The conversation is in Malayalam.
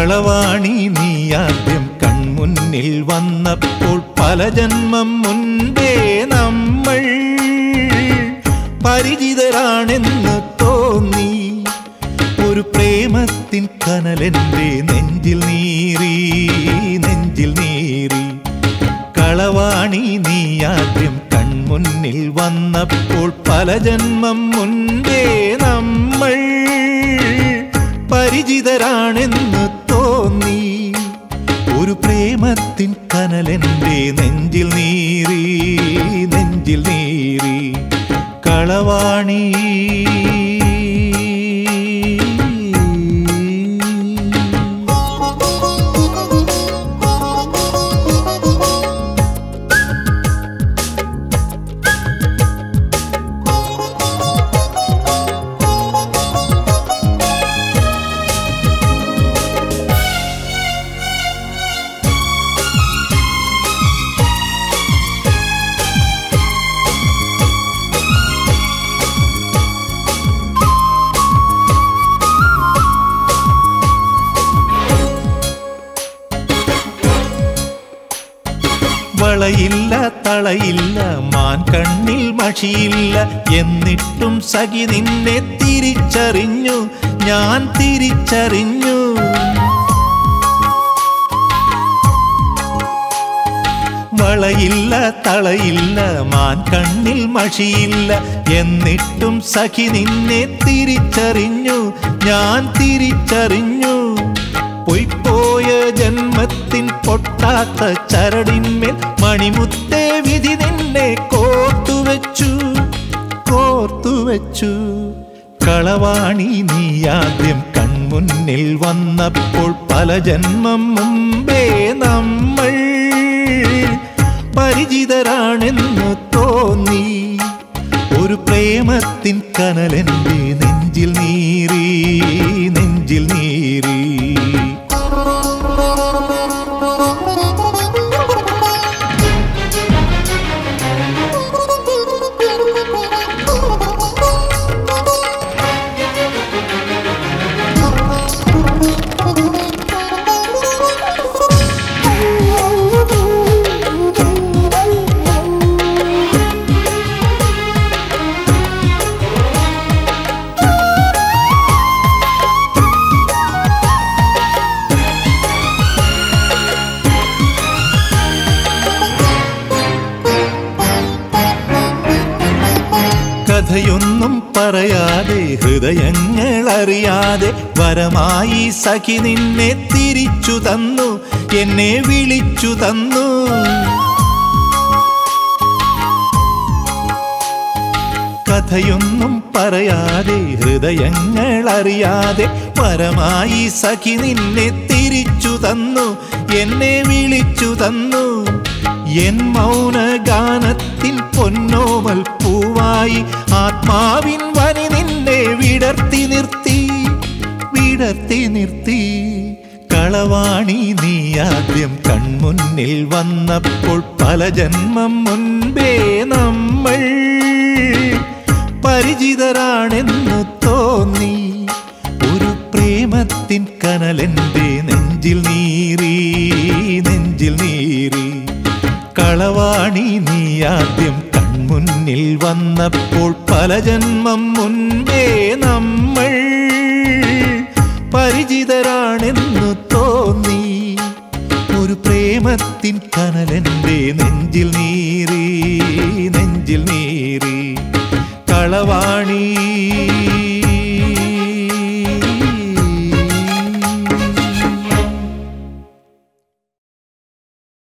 കളവാണി നീ ആദ്യം കൺമുന്നിൽ വന്നപ്പോൾ പല ജന്മം മുൻപേ നമ്മൾ പരിചിതരാണെന്ന് തോന്നി ഒരു പ്രേമത്തിൻ കനലെന്റെ നെഞ്ചിൽ നീറി നെഞ്ചിൽ നീറി കളവാണി നീ ആദ്യം കൺമുന്നിൽ വന്നപ്പോൾ പല ജന്മം മുൻപേ നമ്മൾ പരിചിതരാണെന്ന് തോന്നി ഒരു പ്രേമത്തിൻ കനലെന്റെ നെഞ്ചിൽ നീറി നെഞ്ചിൽ നീറി കളവാണി വളയില്ല തളയില്ല മാൻ കണ്ണിൽ മഷിയില്ല എന്നിട്ടും സഖി നിന്നെ തിരിച്ചറിഞ്ഞു ഞാൻ തിരിച്ചറിഞ്ഞു വളയില്ല തളയില്ല മാൻ കണ്ണിൽ മഷിയില്ല എന്നിട്ടും സഖി നിന്നെ തിരിച്ചറിഞ്ഞു ഞാൻ തിരിച്ചറിഞ്ഞു പൊയ്പോയ ജന്മത്തിൻ പൊട്ടാത്ത ചരടിന്മേൽ മണിമുത്തേ വിധി നിന്നെ കോർത്തുവെച്ചു കോർത്തുവെച്ചു കളവാണി നീ ആദ്യം കൺമുന്നിൽ വന്നപ്പോൾ പല ജന്മം മുമ്പേ നമ്മൾ പരിചിതരാണെന്ന് തോന്നി ഒരു പ്രേമത്തിൻ കനലെന്റെ നെഞ്ചിൽ നീറി നെഞ്ചിൽ നീറി കഥയൊന്നും പറയാതെ ഹൃദയങ്ങൾ അറിയാതെ വരമായി സഖി നിന്നെ തിരിച്ചു തന്നു എന്നെ വിളിച്ചു തന്നു കഥയൊന്നും പറയാതെ ഹൃദയങ്ങൾ അറിയാതെ വരമായി സഖി നിന്നെ തിരിച്ചു തന്നു എന്നെ വിളിച്ചു തന്നു എൻ മൗന ഗാനത്തിൻ പൊന്നോമൽ പൂവായി ആത്മാവിൻ വനി നിന്നെ വിടർത്തി നിർത്തി വിടർത്തി നിർത്തി കളവാണി നീ ആദ്യം കൺമുന്നിൽ വന്നപ്പോൾ പല ജന്മം മുൻപേ നമ്മൾ പരിചിതരാണെന്ന് തോന്നി ഒരു പ്രേമത്തിൻ കനലെന്റെ നെഞ്ചിൽ നീറി നെഞ്ചിൽ നീറി കളവാണി നീ ആദ്യം കൺമുന്നിൽ വന്നപ്പോൾ പല ജന്മം മുൻപേ നമ്മൾ പരിചിതരാണെന്ന് തോന്നി ഒരു പ്രേമത്തിൻ കനലെന്റെ നെഞ്ചിൽ നീറി നെഞ്ചിൽ നീറി